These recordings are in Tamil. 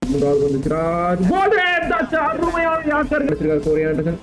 மூன்றாவது வந்து சிராஜ் போடு that's a அருமையான யாக்கர் வச்சிருக்காரு கோரி ஆண்டர்சன்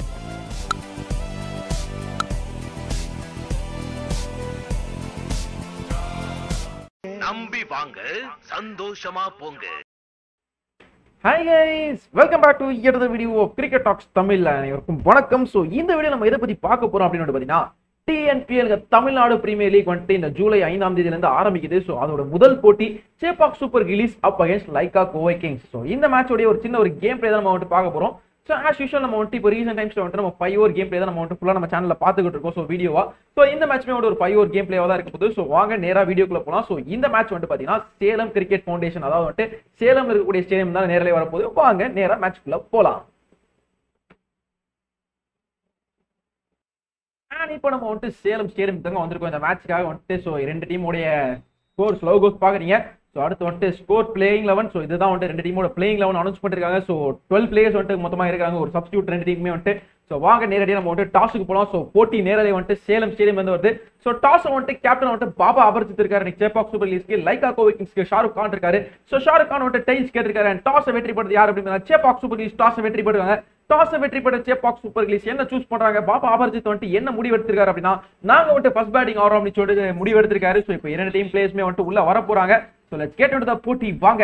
நம்பி வாங்க சந்தோஷமா போங்க hi guys welcome back to எட் வீடியோ கிரிக்கெட் டாக்ஸ் தமிழ்ல அனைவருக்கும் வணக்கம் ஸோ இந்த வீடியோ நம்ம எதை பத்தி பார்க்க போறோம் அப்படின்னு வந்து பார்த்தீங்கன்னா டிஎன்பிஎல் தமிழ்நாடு பிரீமியர் லீக் வந்துட்டு இந்த ஜூலை ஐந்தாம் தேதியில இருந்து ஆரம்பிக்குது ஸோ அதோட முதல் போட்டி Chepauk super gillies up against Lyca Kovai kings so இந்த மேட்சோடைய ஒரு சின்ன ஒரு கேம் பிளே தான் நம்ம வந்துட்டு பார்க்க போறோம் ஸோ ஆஸ் யூஷுவல் நம்ம வந்துட்டு இப்போ ரீசெண்ட் டைம்ஸ்ல வந்துட்டு நம்ம ஃபைவ் ஓவர் கேம் பிளே தான் நம்ம வந்துட்டு ஃபுல்லாக நம்ம சேனலில் பார்த்துக்கிட்டு இருக்கோம் ஸோ வீடியோவா ஸோ இந்த மேட்ச்மே வந்து ஒரு ஃபைவ் ஓவர் கேம் பிளேவாக தான் இருக்க போகுது ஸோ வாங்க நேராக வீடியோக்குள்ள போகலாம் ஸோ இந்த மேட்ச் வந்துட்டு பார்த்தீங்கன்னா சேலம் கிரிக்கெட் ஃபவுண்டேஷன் அதாவது வந்துட்டு சேலம் இருக்கக்கூடிய ஸ்டேடியம் தான் நேரில் வரப்போகுது வாங்க நேராக மேட்ச்க்குள்ள போகலாம் அண்ட் இப்போ நம்ம வந்துட்டு சேலம் ஸ்டேடியம் தாங்க வந்திருக்கோம் இந்த மேட்ச்க்காக வந்துட்டு ஸோ ரெண்டு டீமோடைய ஸ்கோர் ஸ்லோ கோஸ் பார்க்குறீங்க ஸோ அடுத்து வந்துட்டு ஸ்கோர் பிளேயிங் லெவன் ஸோ இதுதான் வந்துட்டு ரெண்டு டீமோட பிளேயிங் லெவன் அனௌன்ஸ் பண்ணிருக்காங்க ஸோ டுவெல் பிளேயர்ஸ் வந்துட்டு மொத்தமாக இருக்காங்க ஒரு சப்ஸ்டியூட் ரெண்டு டீமுமே வந்துட்டு ஸோ வாங்க நேரடியாக நம்ம வந்துட்டு டாஸுக்கு போகலாம் ஸோ போட்டி நேரடியாக வந்துட்டு சேலம் ஸ்டேடியம் வந்து வருது ஸோ டாஸ் வந்துட்டு கேப்டன் வந்துட்டு பாபா அபர்ஜித் இருக்காரு இன்னைக்கு சேப்பாக் சூப்பர் லீஸ்க்கு லைக்கா கோவை கிங்ஸ்க்கு ஷாருக் கான் இருக்காரு ஸோ ஷாருக் கான் வந்துட்டு டைல்ஸ் கேட்டிருக்காரு அண்ட் டாஸை வெற்றி பெற்றது யார் அப்படின்னா சேப்பாக் சூப்பர் லீஸ் டாஸை வெற்றி பெறுவாங்க டாஸை வெற்றி பெற்ற சேப்பாக் சூப்பர் கிளீஸ் என்ன சூஸ் பண்றாங்க பாபா அபர்ஜித் வந்துட்டு என்ன முடிவு எடுத்திருக்காரு அப்படின்னா நாங்க வந்துட்டு ஃபர்ஸ்ட் பேட்டிங் ஆகிறோம் அப்படின்னு சொல்லிட்டு முடிவு எடுத்திருக்காரு ஸோ இப்போ இரண்டு டீம் பிளேயர்ஸ்மே வந்துட்டு உள்ள வர போறாங்க so let's get to the போட்டி வாங்க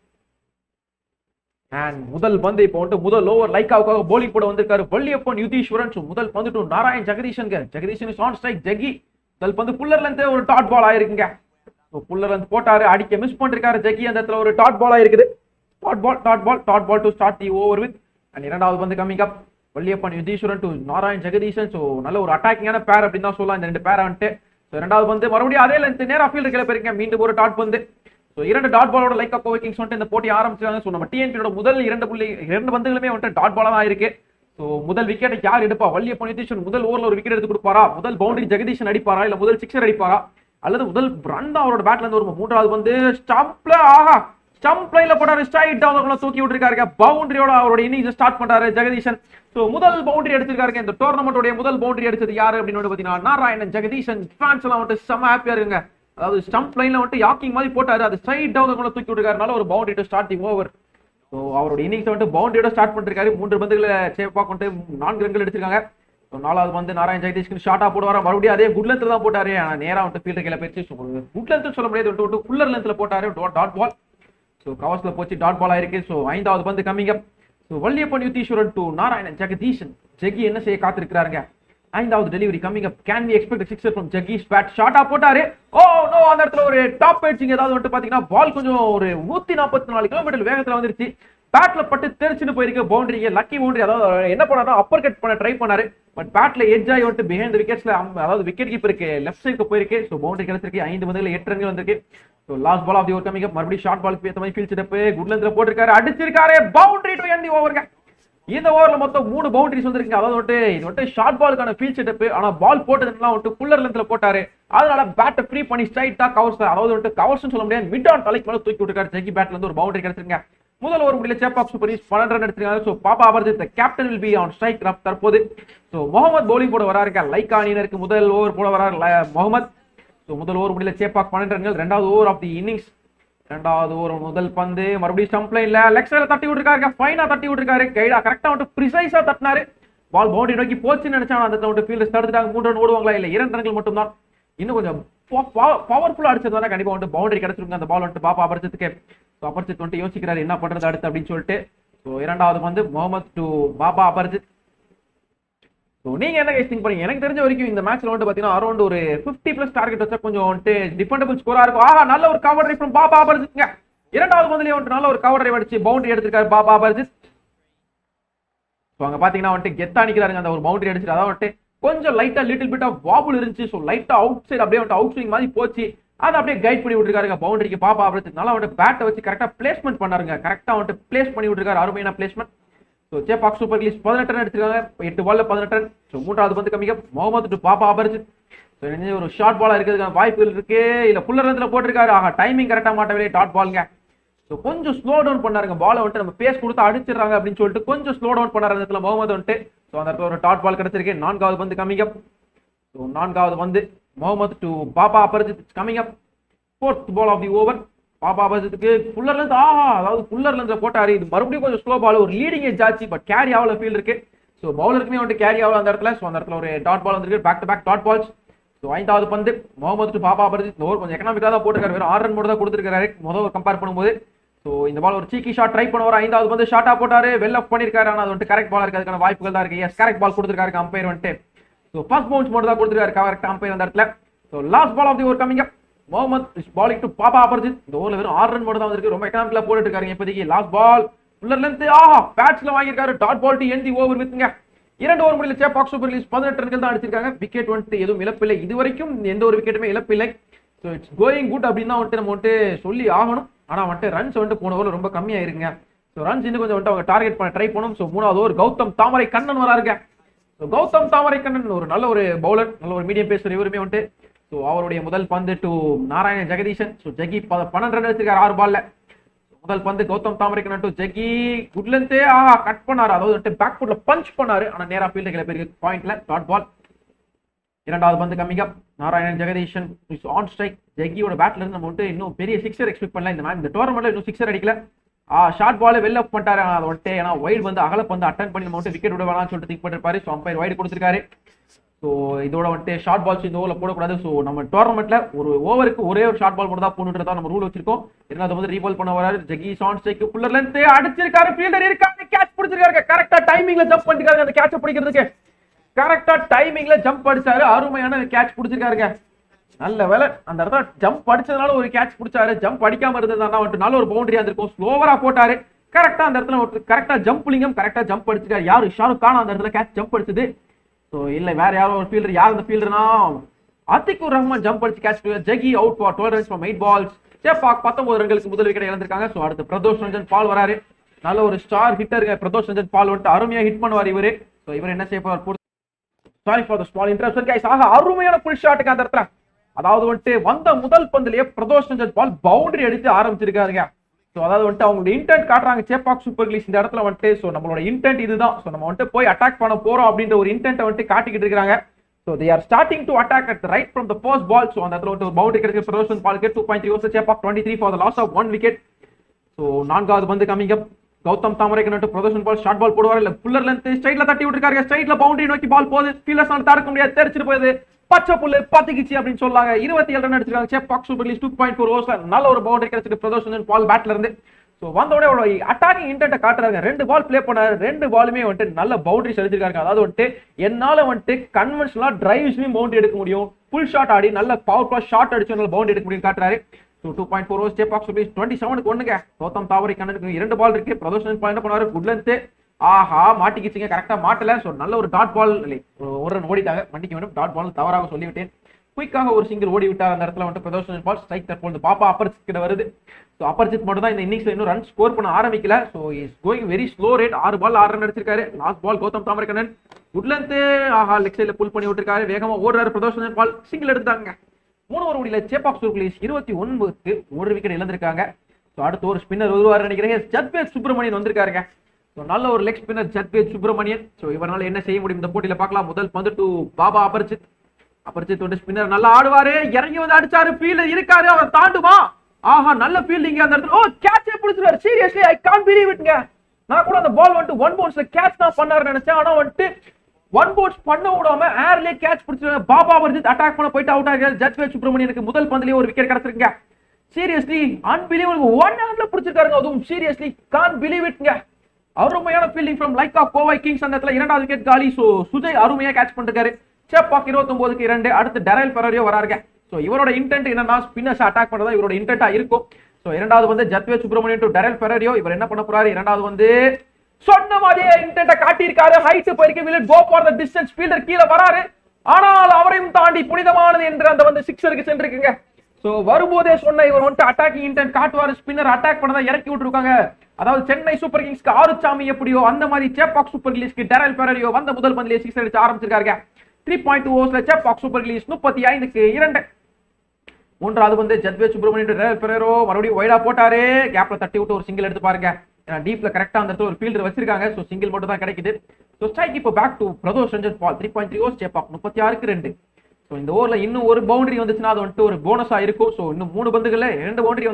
அண்ட் முதல் பந்து இப்போ வந்துட்டு முதல் ஓவர் லைக்காவுக்காக போலிங் போட வந்திருக்காரு வள்ளியப்பன் யுதீஸ்வரன் ஸோ முதல் பந்து to Narayan Jagadeesan Jagadeesan is on strike Jaggi முதல் பந்து புல்லர்ல இருந்து ஒரு டாட் பால் ஆயிருக்குங்க ஸோ புல்லர் வந்து போட்டாரு அடிக்க மிஸ் பண்ணிருக்காரு ஜெகி அந்த இடத்துல ஒரு டாட் பால் ஆயிருக்குது dot ball dot ball dot ball to start the over with and இரண்டாவது பந்து coming up Valliappan Yudheeswaran to Narayan Jagadeesan so நல்ல ஒரு அட்டாக்கிங்கான பேர் அப்படின்னு தான் சொல்லலாம் இந்த ரெண்டு பேரை வந்துட்டு ஸோ இரண்டாவது பந்து மறுபடியும் அதே லென்த் நேரா ஃபீல்டு கீழே போயிருங்க மீண்டும் ஒரு டாட் பந்து ஸோ இரண்டு டாட் பாலோட லைக் அப் கிங்ஸ் வந்துட்டு இந்த போட்டி ஆரம்பிச்சிருக்காங்க ஸோ நம்ம டிஎன்பியோட முதல் இரண்டு புள்ளி இரண்டு பந்துகளுமே வந்துட்டு டாட் பாலா தான் இருக்கு ஸோ முதல் விக்கெட்டை யார் எடுப்பா வள்ளியப்பன் யுதீஷன் முதல் ஓவரில் ஒரு விக்கெட் எடுத்து கொடுப்பாரா முதல் பவுண்டரி ஜெகதீஷன் அடிப்பாரா இல்ல முதல் சிக்ஸர் அடிப்பாரா அல்லது முதல் ரன் தான் அவரோட பேட்ல இருந்து ஒரு மூன்றாவது வந்து ஸ்டம்ப்ல ஆஹா ஸ்டம்ப் லைன்ல போட்டாரு ஸ்ட்ரைட் டவுன் தூக்கி விட்டுருக்காருங்க பவுண்டரியோட அவரோட இன்னிங்ஸ் ஸ்டார்ட் பண்றாரு ஜெகதீஷன் ஸோ முதல் பவுண்டரி அடிச்சிருக்காருங்க இந்த டோர்னமெண்டோட முதல் பவுண்டரி அடிச்சது யாரு அப்படின்னு வந்து பாத்தீங்கன்னா நாராயணன் ஜெகதீஷன் ஃபேன்ஸ் எல்லாம் வந்துட்டு செம்ம ஹாப்பியா இருக்குங்க அதாவது ஸ்டம்ப் லைன்ல வந்துட்டு யாக்கிங் மாதிரி போட்டாரு அது ஸ்ட்ரைட் டவுன் கூட தூக்கி விட்டுருக்காருனால ஒரு boundary to starting over so அவரோட இன்னிங்ஸ் வந்துட்டு பவுண்டரியோட ஸ்டார்ட் பண்ணிருக்காரு மூன்று பந்துகளை சேப்பாக் வந்துட்டு நான்கு ரன்கள் எடுத்திருக்காங்க ஸோ நாலாவது வந்து நாராயண் ஜெகதீஷ்க்கு ஷார்ட்டா போடுவாரா மறுபடியும் அதே குட் லென்த்ல தான் போட்டாரு ஆனா நேரா வந்துட்டு ஃபீல்டர் கீழே போயிடுச்சு ஸோ குட் லென்த் சொல்ல முடியாது வந்துட்டு வந்துட்டு ஃபுல்லர் லென்த்ல போட்டாரு டாட் பால் ஸோ கவர்ஸ்ல போச்சு டாட் பால் ஆயிருக்கு ஸோ ஐந்தாவது பந்து coming up so Valliappan Yudheeswaran to Narayanan Jagadeesan Jaggi என்ன செய்ய காத்திருக்கிறாருங்க ஐந்தாவது delivery coming up can we expect sixer from Jaggi's bat ஷார்ட்டா போட்டாரு ஓ நோ அந்த இடத்துல ஒரு டாப் பேட்சிங் ஏதாவது வந்துட்டு பாத்தீங்கன்னா பால் கொஞ்சம் ஒரு நூத்தி நாற்பத்தி நாலு கிலோமீட்டர் வேகத்துல வந்துருச்சு பேட்ல பட்டு தெரிச்சுன்னு போயிருக்கு பவுண்டரி லக்கி பவுண்டரி அதாவது அவர் என்ன பண்ணாரோ அப்பர் கட் பண்ண ட்ரை பண்ணாரு பட் பேட்ல எட்ஜ் ஆகி வந்துட்டு பிஹைண்ட் விக்கெட்ஸ்ல அதாவது விக்கெட் கீப்பருக்கு லெஃப்ட் சைடுக்கு போயிருக்கு ஸோ பவுண்டரி கிடைச்சிருக்கு ஐந்து பந்துகள் எட்டு ரன்கள் வந்திருக்கு so last ball of the over coming மறுபடியும் ஷார்ட் பாலுக்கு ஏற்ற மாதிரி ஃபீல் செட்டப் குட் லென்த்ல போட்டிருக்காரு அடிச்சிருக்காரு பவுண்டரி டு என் ஓவருங்க இந்த ஓவர்ல மொத்தம் மூணு பவுண்டரிஸ் வந்திருக்கு அதாவது வந்துட்டு இது வந்துட்டு ஷார்ட் பாலுக்கான ஃபீல் செட்டப் ஆனா பால் போட்டதுலாம் வந்துட்டு புல்லர் லென்த்ல போட்டாரு அதனால பேட்டை ஃப்ரீ பண்ணி ஸ்ட்ரைட்டா கவர்ஸ் அதாவது வந்துட்டு கவர்ஸ் சொல்ல முடியாது மிட் ஆன் தலைக்கு மேல தூக்கி விட்டுருக்காரு ஜெகி பேட்ல இருந்து ஒரு பவுண்டரி கிடைச்சிருங்க முதல் ஓவர் முடியல சேப்பாக் சூப்பர் பன்னெண்டு ரன் எடுத்திருக்காங்க so Baba Aparajith captain will be on strike தற்போது ஸோ முகமது பவுலிங் போட வராருங்க லைக் அணியினருக்கு முதல் ஓவர் போட வராரு முகமது ஸோ முதல் ஓவர் முடியல சேப்பாக் பன்னெண்டு ரன்கள் ரெண்டாவது ஓவர் ஆஃப் தி இன்னிங்ஸ் ரெண்டாவது ஓவர் முதல் பந்து மறுபடியும் ஸ்டம்ப் லைன்ல லெக் சைடில் தட்டி விட்டுருக்காரு ஃபைனா தட்டி விட்டுருக்காரு கைடா கரெக்டா வந்துட்டு ப்ரிசைஸா தட்டினாரு பால் பவுண்டரி நோக்கி போச்சுன்னு நினைச்சா அந்த வந்துட்டு ஃபீல்டு தடுத்துட்டாங்க மூன்று ரன் ஓடுவாங்களா இல்ல இரண்டு ரன்கள் மட்டும் தான் இன்னும் கொஞ்சம் பவர்ஃபுல்லா அடிச்சதுனா கண்டிப்பா வந்துட்டு பவுண்டரி கிடைச்சிருங்க அந்த பால் வந்துட்டு பாப்பா அபரிச்சத்துக்கு ஸோ அபரிச்சித் வந்துட்டு யோசிக்கிறாரு என்ன பண்றது அடுத்து அப்படின்னு சொல்லிட்டு ஸோ இரண்டாவது வந்து முகமது டு பாபா அபரிச்சித் ஸோ நீங்க என்ன கைஸ் திங்க் பண்ணீங்க எனக்கு தெரிஞ்ச வரைக்கும் இந்த மேட்ச்ல வந்து பாத்தீங்கன்னா அரௌண்ட் ஒரு 50 பிளஸ் டார்கெட் வச்சா கொஞ்சம் வந்துட்டு டிஃபெண்டபிள் ஸ்கோரா இருக்கும் ஆஹா நல்ல ஒரு கவர் டிரைவ் ஃப்ரம் பாபா அபர்ஜித்ங்க இரண்டாவது பந்துலயே வந்துட்டு நல்ல ஒரு கவர் டிரைவ் அடிச்சு பவுண்டரி எடுத்திருக்காரு பாபா அபர்ஜித் ஸோ அங்க பாத்தீங்கன்னா வந்துட்டு கெத்தா நிக்கிறாருங்க அந்த ஒரு பவுண்டரி அடிச்சு அதாவது வந்துட்டு கொஞ்சம் லைட்டா லிட்டில் பிட் ஆஃப் வாபுல் இருந்துச்சு ஸோ லைட்டா அவுட் சைடு அப்படியே வந்துட்டு அவுட் ஸ்விங் மாதிரி போச்சு அதை அப்படியே கைட் பண்ணி விட்டுருக்காருங்க பவுண்டரிக்கு பாப்பா அபர்ஜித் நல்லா வந்துட்டு பேட்டை வச்சு கரெக்டா பிளேஸ்மெண்ட் பண்ணாருங்க கரெக்டா வந்துட்டு பிளேஸ் பண்ணி விட்டுருக்காரு அருமையான placement so Chepauk super gillies பதினெட்டு ரன் எடுத்திருக்காங்க எட்டு பால்ல பதினெட்டு ரன் ஸோ மூன்றாவது பந்து கம்மிங்க முகமது டு பாப்பா அபரிஜித் ஸோ என்ன ஒரு ஷார்ட் பாலா இருக்கிறதுக்கான வாய்ப்புகள் இருக்கு இல்ல புல்லர் ரன்ல போட்டிருக்காரு ஆஹா டைமிங் கரெக்டா மாட்டவில்லை டாட் பால்ங்க ஸோ கொஞ்சம் ஸ்லோ டவுன் பண்ணாருங்க பாலை வந்துட்டு நம்ம பேஸ் கொடுத்து அடிச்சிடுறாங்க அப்படின்னு சொல்லிட்டு கொஞ்சம் ஸ்லோ டவுன் பண்ணாரு அந்த இடத்துல முகமது வந்துட்டு ஸோ அந்த இடத்துல ஒரு டாட் பால் கிடைச்சிருக்கு நான்காவது பந்து கம்மிங் அப் ஸோ நான்காவது வந்து Mohammed to Baba Aparajith coming up fourth ball of the over Baba பட்சத்துக்கு புல்லர்ல இருந்து ஆஹா அதாவது புல்லர்ல இருந்து போட்டாரு இது மறுபடியும் கொஞ்சம் ஸ்லோ பால் ஒரு லீடிங் எஜ் ஆச்சு பட் கேரி ஆகல ஃபீல் இருக்கு ஸோ பவுலருக்குமே வந்துட்டு கேரி ஆகல அந்த இடத்துல ஸோ அந்த இடத்துல ஒரு டாட் பால் வந்திருக்கு back to back dot balls so ஐந்தாவது பந்து முகமது டு பாப்பா பரிஜித் இந்த ஓவர் கொஞ்சம் எக்கனாமிக்காக தான் போட்டுருக்காரு வெறும் ஆறு ரன் மட்டும் தான் கொடுத்துருக்காரு முதல் கம்பேர் பண்ணும்போது ஸோ இந்த பால் ஒரு சீக்கி ஷாட் ட்ரை பண்ணுவார் ஐந்தாவது பந்து ஷார்ட்டா போட்டாரு வெல் அப் பண்ணிருக்காரு ஆனால் அது வந்துட்டு கரெக்ட் பால் இருக்கிறதுக்கான வாய்ப்புகள் தான் இருக்கு எஸ் கரெக்ட் பால் கொடுத்துருக்காரு அம்பையர் வந்துட்டு ஸோ ஃபர்ஸ்ட் பவுன்ஸ் மட்டும் தான் கொடுத்துருக்காரு கரெக்ட் அம்பையர் அந்த இடத்துல so last ball of the over coming up Mohammed bowling to Baba Aparajith இந்த ஓவர்ல வெறும் ஆறு ரன் மட்டும் தான் வந்திருக்கு ரொம்ப எக்கனாமிக்கலா போட்டுட்டு இருக்காரு இப்போதைக்கு லாஸ்ட் பால் உள்ளர்ல இருந்து ஆஹா பேட்ஸ்ல வாங்கியிருக்காரு dot ball to end the over வித்துங்க இரண்டு ஓவர் முடியல சேப்பாக் சூப்பர் லீஸ் பதினெட்டு ரன்கள் தான் அடிச்சிருக்காங்க விக்கெட் வந்துட்டு எதுவும் இழப்பில்லை இது வரைக்கும் எந்த ஒரு விக்கெட்டுமே இழப்பில்லை ஸோ இட்ஸ் கோயிங் குட் அப்படின்னு தான் வந்துட்டு நம்ம வந்துட்டு சொல்லி ஆகணும் ஆனா வந்துட்டு ரன்ஸ் வந்துட்டு போன ஓவர் ரொம்ப கம்மியா இருங்க ஸோ ரன்ஸ் இன்னும் கொஞ்சம் வந்துட்டு அவங்க டார்கெட் பண்ண ட்ரை பண்ணும் ஸோ மூணாவது ஓவர் கௌதம் தாமரை கண்ணன் வராருங்க ஸோ கௌதம் தாமரை கண்ணன் ஒரு நல்ல ஒரு பவுலர் நல்ல ஒரு மீடியம் பேசர் இவருமே வந்துட்டு ஸோ அவருடைய முதல் பந்து டு நாராயண ஜெகதீஷன் ஸோ ஜெகி ப- பன்னெண்டு ரன் வச்சிருக்காரு ஆறு பால்ல முதல் பந்து கௌதம் தாமரைக்கன் டு ஜெகி குட்லந்தே ஆஹா கட் பண்ணாரு அதாவது வந்துட்டு பேக் ஃபுட்ல பஞ்ச் பண்ணாரு ஆனா நேரா ஃபீல்டு கிளப்பி இருக்கு பாயிண்ட்ல டாட் பால் இரண்டாவது பந்து coming up Narayanan Jagadeesan is on strike ஜெகியோட பேட்ல இருந்து நம்ம வந்துட்டு இன்னும் பெரிய சிக்ஸர் எக்ஸ்பெக்ட் பண்ணல இந்த மேட்ச் இந்த டோர்னமெண்ட்ல இன்னும் சிக்ஸர் அடிக்கல ஆ ஷார்ட் பால் வெளில அப் பண்ணிட்டாரு ஆனா அது வந்துட்டு ஏன்னா வைடு வந்து அகல பந்து அட்டன் பண்ணி நம்ம வந்துட்டு விக்கெட் விட வேணாம்னு சொல்லிட்டு திங்க் பண்ணிருப்பாரு ஸோ அம்பையர் வைடு கொடுத்துருக்காரு ஸோ இதோட வந்துட்டு ஷார்ட் பால்ஸ் இந்த ஓவரில் போடக்கூடாது ஸோ நம்ம டோர்னமெண்ட்ல ஒரு ஓவருக்கு ஒரே ஒரு ஷார்ட் பால் மட்டும் தான் போட்டுட்டு நம்ம ரூல் வச்சிருக்கோம் இரண்டாவது வந்து ரீபால் பண்ண வராரு ஜெகி சான் ஸ்ட்ரைக்கு ஃபுல்லர் லென்த் அடிச்சிருக்காரு ஃபீல்டர் இருக்காரு கேட்ச் பிடிச்சிருக்காரு கரெக்டா டைமிங்ல ஜம்ப் பண்ணிருக்காரு அந்த கேட்ச் பிடிக்கிறதுக்கு கரெக்டா டைமிங்ல ஜம்ப் அடிச்சாரு அருமையான கேட்ச் பிடிச்சிருக்காருங்க நல்ல வேலை அந்த இடத்துல ஜம்ப் அடிச்சதுனால ஒரு கேட்ச் பிடிச்சாரு ஜம்ப் அடிக்காம இருந்ததுனா வந்துட்டு நல்ல ஒரு பவுண்டரியா இருந்திருக்கும் ஸ்லோவரா போட்டாரு கரெக்டா அந்த இடத்துல ஒரு கரெக்டா ஜம்ப் லிங்கம் கரெக்டா ஜம்ப் அடிச்சிருக்காரு யாரு ஷாருக் கான் அந்த இடத்துல கேட்ச் ஜம்ப் அடிச்சது ஸோ இல்ல வேற யாரோ ஒரு ஃபீல்டர் யார் அந்த ஃபீல்டர்னா அத்திகுர் ரஹ்மான் ஜம்ப் அடிச்சு catch Jaggi out for twelve runs from eight balls Chepauk பத்தொன்பது ரன்களுக்கு முதல் விக்கெட் இழந்திருக்காங்க ஸோ அடுத்து பிரதோஷ் ரஞ்சன் பால் வராரு நல்ல ஒரு ஸ்டார் ஹிட்டருங்க பிரதோஷ் ரஞ்சன் பால் வந்துட்டு அருமையா ஹிட் பண்ணுவார் இவரு ஸோ இவர் என்ன செய்ய போறார் sorry for the small interruption guys ஆக அருமையான புல் ஷாட்டுக்கு அந்த இடத்துல அதாவது வந்துட்டு வந்த முதல் பந்துலயே பிரதோஷ் ரஞ்சன் பால் பவுண்டரி அடித்து ஆரம்பிச்சிருக்காருங்க ஸோ அதாவது வந்துட்டு அவங்களோட இன்டென்ட் காட்டுறாங்க சேப்பாக் சூப்பர் லீஸ் இந்த இடத்துல வந்துட்டு ஸோ நம்மளோட இன்டென்ட் இதுதான் ஸோ நம்ம வந்துட்டு போய் அட்டாக் பண்ண போறோம் அப்படின்ற ஒரு இன்டென்ட் வந்துட்டு காட்டிக்கிட்டு இருக்காங்க so they are starting to attack at right from the first ball so அந்த இடத்துல வந்துட்டு ஒரு பவுண்டரி கிடைச்சு பிரதோஷன் பாலுக்கு two point three over Chepauk twenty three for the loss of one wicket so நான்காவது பந்து கம்மிங் அப் கௌதம் தாமரைக்கு நட்டு பிரதர்ஷன் பால் ஷார்ட் பால் போடுவார் இல்ல புல்லர்ல இருந்து ஸ்ட்ரைட்ல தட்டி விட்டுருக்காரு ஸ்ட்ரைட்ல பவுண்டரி நோக்கி பால் போகுது ஃபீல்டர்ஸ் தடுக்க முடியாது தெரிச்சிட்டு போகுது பச்சை புல்லு பத்திக்கிச்சு அப்படின்னு சொல்லாங்க இருபத்தி ஏழு ரன் அடிச்சிருக்காங்க சேப் பாக் சூப்பர் லீஸ் டூ பாயிண்ட் ஃபோர் ஓவர்ஸ்ல நல்ல ஒரு பவுண்டரி கிடைச்சிட்டு பிரதர்ஷன் பால் பேட்ல இருந்து ஸோ வந்த உடனே ஒரு அட்டாக்கிங் இன்டென்ட்டை காட்டுறாங்க ரெண்டு பால் ப்ளே பண்ணாரு ரெண்டு பாலுமே வந்துட்டு நல்ல பவுண்டரிஸ் அடிச்சிருக்காங்க அதாவது வந்துட்டு என்னால வந்துட்டு கன்வென்ஷனலா டிரைவ்ஸ்லயும் பவுண்டரி எடுக்க முடியும் ஃபுல் ஷாட் ஆடி நல்ல பவர் பிளஸ் ஷாட் அடிச்சு நல்ல பவுண்டரி எடுக்க முடியும் காட்டுறாரு so two point four over பாக்ஸ் ருபீஸ் டுவெண்ட்டி செவனுக்கு ஒண்ணுங்க கௌதம் தாவரி கண்ணனுக்கு இரண்டு பால் இருக்கு பிரதோஷன் பால் என்ன பண்ணுவாரு குட்லந்து ஆஹா மாட்டிக்கிச்சிங்க கரெக்டா மாட்டல ஸோ நல்ல ஒரு டாட் பால் இல்லை ஒரு ரன் ஓடிட்டாங்க மன்னிக்க வேண்டும் டாட் பால் தவறாக சொல்லிவிட்டேன் குயிக்காக ஒரு சிங்கிள் ஓடி விட்டார் அந்த இடத்துல வந்துட்டு பிரதோஷன் பால் ஸ்ட்ரைக் தற்போது பாப்பா அப்பர்ஜித் கிட்ட வருது ஸோ அப்பர்ஜித் மட்டும் தான் இந்த இன்னிங்ஸ்ல இன்னும் ரன் ஸ்கோர் பண்ண ஆரம்பிக்கல so is going very slow rate ஆறு பால் ஆறு ரன் அடிச்சிருக்காரு லாஸ்ட் பால் கௌதம் தாமரக்கண்ணன் உட்லந்து ஆஹா லெக் சைடில் புல் பண்ணி விட்டுருக்காரு வேகமா ஓடுறாரு பிரதோஷன் பால் சிங்கிள் எடுத்தாங்க மூணு ஓவர் ஓடியில சேப்பாக் சூர்குலிஸ் இருபத்தி ஒன்பதுக்கு ஒரு விக்கெட் இழந்திருக்காங்க ஸோ அடுத்து ஒரு ஸ்பின்னர் வருவார் நினைக்கிறேன் ஜத்வேத் சுப்பிரமணியன் வந்திருக்காருங்க ஸோ நல்ல ஒரு leg spinner Jathavedh Subramanian so இவரால் என்ன செய்ய முடியும் இந்த போட்டியில பார்க்கலாம் முதல் பந்து டு பாபா அபர்ஜித் அபர்ஜித் வந்து ஸ்பின்னர் நல்லா ஆடுவாரு இறங்கி வந்து அடிச்சாரு ஃபீல்டர் இருக்காரு அவர் தாண்டுமா ஆஹா நல்ல ஃபீல்டிங் அந்த இடத்துல ஓ கேட்சே பிடிச்சிருவாரு சீரியஸ்லி ஐ கான் பிலீவ் இட்ங்க நான் கூட அந்த பால் வந்துட்டு ஒன் பவுன்ஸ்ல கேட்ச் தான் பண்ணாரு நினைச்சேன் ஆனா வந்துட்டு ஒன் பவுன்ஸ் பண்ண விடாம ஏர்லயே கேட்ச் பிடிச்சிருக்காங்க பாபா அபர்ஜித் அட்டாக் பண்ண போயிட்டு அவுட் ஆகிறாரு ஜத்வேத் சுப்பிரமணியனுக்கு முதல் பந்துலயே ஒரு விக்கெட் கிடைச்சிருங்க சீரியஸ்லி அன்பிலீவபிள் ஒன் ஹேண்ட்ல பிடிச்சிருக்காருங்க அதுவும் சீரியஸ்லி கான் பிலீவ் இட்ங்க அருமையான fielding from Lyca Kovai kings அந்த இடத்துல இரண்டாவது விக்கெட் காலி ஸோ சுஜய் அருமையா கேட்ச் பண்ணிருக்காரு சேப்பாக் இருபத்தொன்பதுக்கு இரண்டு அடுத்து டெரல் பெரரியோ வராருங்க ஸோ இவரோட இன்டென்ட் என்னன்னா ஸ்பின்னர்ஸ் அட்டாக் பண்றதா இவரோட இன்டென்ட்டா இருக்கும் ஸோ இரண்டாவது வந்து Jathavedh Subramanian to Darryl Ferrario இவர் என்ன பண்ண போறாரு இரண்டாவது வந்து சொன்ன மாதிரியே இன்டென்ட்டை காட்டியிருக்காரு ஹைட் போயிருக்கு will it go for the distance fielder கீழே வராரு ஆனால் அவரையும் தாண்டி புனிதமானது என்று அந்த வந்து சிக்ஸருக்கு சென்றிருக்குங்க சோ வரும்போதே சொன்ன இவர் வந்துட்டு அட்டாக்கிங் இன்டென்ட் காட்டுவாரு ஸ்பின்னர் அட்டாக் பண்ணதா இறக்கி விட்டுருக்காங்க அதாவது சென்னை சூப்பர் கிங்ஸ்க்கு ஆறுச்சாமி எப்படியோ அந்த மாதிரி சேப்பாக் சூப்பர் கிங்ஸ்க்கு டெரல் பெரரியோ வந்த முதல் பந்திலே சிக்ஸ் அடிச்சு ஆரம்பிச்சிருக்காருங்க த்ரீ பாயிண்ட் டூ ஓவர்ஸ்ல சேப்பாக் சூப்பர் கிங்ஸ் முப்பத்தி ஐந்துக்கு இரண்டு மூன்றாவது வந்து ஜத்வே சுப்பிரமணியன் டெரல் பெரேரோ மறுபடியும் வைடா போட்டாரு கேப்ல தட்டி விட்டு ஒரு சிங்கிள் எடுத்து பாருங்க ஏன்னா டீப்ல கரெக்டா அந்த இடத்துல ஒரு ஃபீல்டர் வச்சிருக்காங்க ஸோ சிங்கிள் மட்டும் தான் கிடைக்குது ஸோ ஸ்ட்ரைக் இப்போ back to Pradosh Ranjan Paul three point three overs Chepauk முப்பத்தி ஆறுக்கு ரெண்டு ஸோ இந்த ஓவரில் இன்னும் ஒரு பவுண்டரி வந்துச்சுன்னா அது வந்துட்டு ஒரு போனஸாக இருக்கும் ஸோ இன்னும் மூணு பந்துகளில் ரெண்டு பவுண்டரி வந்தால்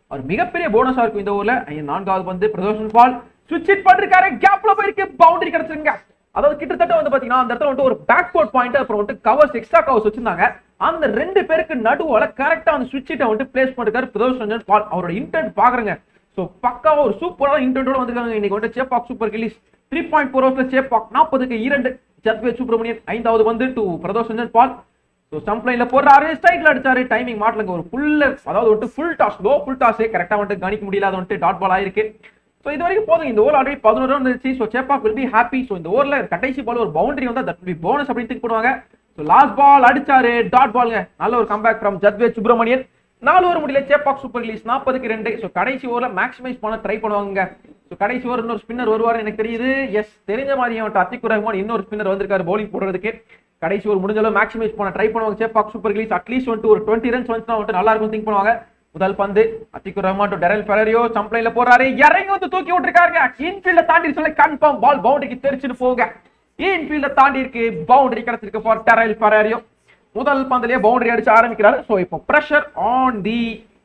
அவர் மிகப்பெரிய போனஸா இருக்கும் இந்த ஊர்ல ஐயா, நான்காவது வந்து பிரதோஷன் பால் சுவிட்ச் இட் பண்ணிருக்காரு கேப்ல போயிருக்கு பவுண்டரி கிடைச்சிருங்க அதாவது கிட்டத்தட்ட வந்து பாத்தீங்கன்னா அந்த இடத்துல வந்துட்டு ஒரு பேக் போர்ட் பாயிண்ட் அப்புறம் வந்துட்டு கவர்ஸ் எக்ஸ்ட்ரா கவர்ஸ் வச்சிருந்தாங்க அந்த ரெண்டு பேருக்கு நடுவுல கரெக்டா அந்த சுவிட்ச் இட்டை வந்துட்டு பிளேஸ் பண்ணிருக்காரு பிரதோஷன் பால் அவரோட இன்டென்ட் பாக்குறேங்க சோ பக்காவா ஒரு சூப்பரான இன்டென்ட்டோட வந்திருக்காங்க இன்னைக்கு வந்து Chepauk super Gillies three point four ஹவர்ஸ்ல சேப்பாக் நாற்பதுக்கு இரண்டு ஜத்வே சுப்ரமணியன் ஐந்தாவது வந்து to Pradosh Paul so stump லைன்ல போடுறாரு ஸ்ட்ரைக்ல அடிச்சாரு டைமிங் மாட்டலங்க ஒரு ஃபுல் அதாவது வந்துட்டு ஃபுல் டாஸ் லோ ஃபுல் டாஸே கரெக்டா வந்துட்டு கணிக்க முடியல அது வந்துட்டு டாட் பால் ஆயிருக்கு ஸோ இது வரைக்கும் போதும் இந்த ஓவர் ஆல்ரெடி பதினோரு ரன் இருந்துச்சு so Chepauk will be happy so இந்த ஓவர்ல கடைசி பால் ஒரு பவுண்டரி வந்தா தட் வில் பி போனஸ் அப்படின்னு திங்க் பண்ணுவாங்க ஸோ லாஸ்ட் பால் அடிச்சாரு டாட் பால்ங்க நல்ல ஒரு கம்பேக் ஃப்ரம் ஜத்வே சுப்ரமணியன் நாலு ஓவர் முடியல சேப்பாக் சூப்பர் லீஸ் நாற்பதுக்கு ரெண்டு ஸோ கடைசி ஓவர்ல மேக்ஸிமைஸ் பண்ண ட்ரை பண்ணுவாங்க ஸோ கடைசி ஓவர் இன்னொரு ஸ்பின்னர் வருவார் எனக்கு தெரியுது எஸ் தெரிஞ்ச மாதிரி அவன் அத்திக்கு ரஹ்மான் இன்னொரு ஸ்பின்னர் வந்திருக்காரு பவுலிங் போடுறதுக்கு கடைசி ஒரு முடிஞ்ச அளவு மேக்ஸிமைஸ் பண்ண ட்ரை பண்ணுவாங்க சேப்பாக் சூப்பர் லீஸ் அட்லீஸ்ட் வந்துட்டு ஒரு டுவெண்ட்டி ரன்ஸ் வந்துச்சுன்னா வந்துட்டு நல்லா இருக்கும் திங்க் பண்ணுவாங்க முதல் பந்து Atheeq Rahman to Darryl Ferrario சம்ப்ளைன்ல போறாரு இறங்கி வந்து தூக்கி விட்டுருக்காருங்க இன்ஃபீல்ட தாண்டி சொல்ல கன்ஃபார்ம் பால் பவுண்டரிக்கு தெரிச்சுட்டு போங்க இன்ஃபீல்ட தாண்டி இருக்கு பவுண்டரி கிடைச்சிருக்கு ஃபார் டெரல் ஃபெரரியோ முதல் பந்திலேயே பவுண்டரி அடிச்சு ஆரம்பிக்கிறாரு ஸோ இப்போ pressure on the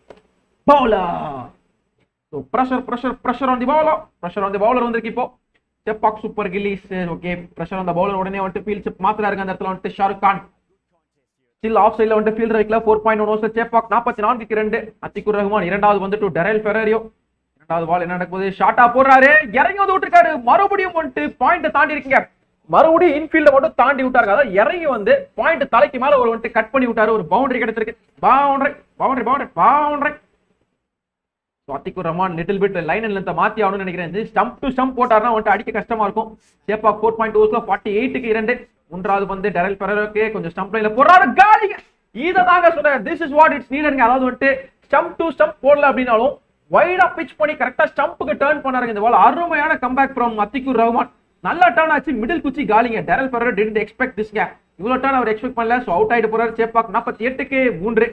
bowler so pressure pressure pressure on the bowler ப்ரெஷர் ஆன் தி பவுலர் வந்திருக்கு இப்போ Chepauk super Gillies okay pressure on the bowler உடனே வந்துட்டு ஃபீல்ட் செப் மாத்துறாருங்க அந்த இடத்துல வந்துட்டு ஷாருக் கான் ஸ்டில் ஆஃப் சைடில் வந்துட்டு ஃபீல்டர் வைக்கல four point one overs Chepauk நாற்பத்தி நான்குக்கு ரெண்டு அத்திகுர் ரஹ்மான் இரண்டாவது வந்துட்டு டெரல் ஃபெரரியோ இரண்டாவது பால் என்ன நடக்குது ஷார்ட்டா போடுறாரு இறங்கி வந்து விட்டுருக்காரு மறுபடியும் வந்துட்டு பாயிண்ட் தாண்டி இருக்கீங்க மறுபடியும் இன்ஃபீல்ட மட்டும் தாண்டி விட்டாரு அதாவது இறங்கி வந்து பாயிண்ட் தலைக்கு மேல ஒரு வந்துட்டு கட் பண்ணி விட்டாரு ஒரு பவுண்டரி கிடைச்சிருக்கு boundary boundary boundary boundary Atheeq Rahman little bit line லென்த்தை மாத்தி ஆகணும்னு நினைக்கிறேன் ஸ்டம்ப் டு ஸ்டம்ப் போட்டாருன்னா வந்துட்டு அடிக்க கஷ்டமா இருக்கும் சேப்பா ஃபோர் பாயிண்ட் டூஸ்ல ஃபார்ட்டி எயிட்டுக்கு இரண்டு மூன்றாவது வந்து டெரல் பெரரோக்கு கொஞ்சம் ஸ்டம்ப் லைன்ல போறாரு காலி இதை தாங்க சொல்றேன் திஸ் இஸ் வாட் இட்ஸ் நீடங்க அதாவது வந்துட்டு ஸ்டம்ப் டு ஸ்டம்ப் போடல அப்படின்னாலும் வைடா பிச் பண்ணி கரெக்டா ஸ்டம்புக்கு டர்ன் பண்ணாருங்க இந்த பால் அருமையான கம்பேக் ஃப்ரம் அத்திக்கு ரஹ்மான் நல்ல டர்ன் ஆச்சு மிடில் குச்சி காலிங்க டெரல் பெரர் டிடன்ட் எக்ஸ்பெக்ட் திஸ்ங்க இவ்வளவு டர்ன் அவர் எக்ஸ்பெக்ட் பண்ணல ஸோ அவுட் ஆயிட்டு போறாரு சேப்பாக் நாற்பத்தி எட்டுக்கு மூன்று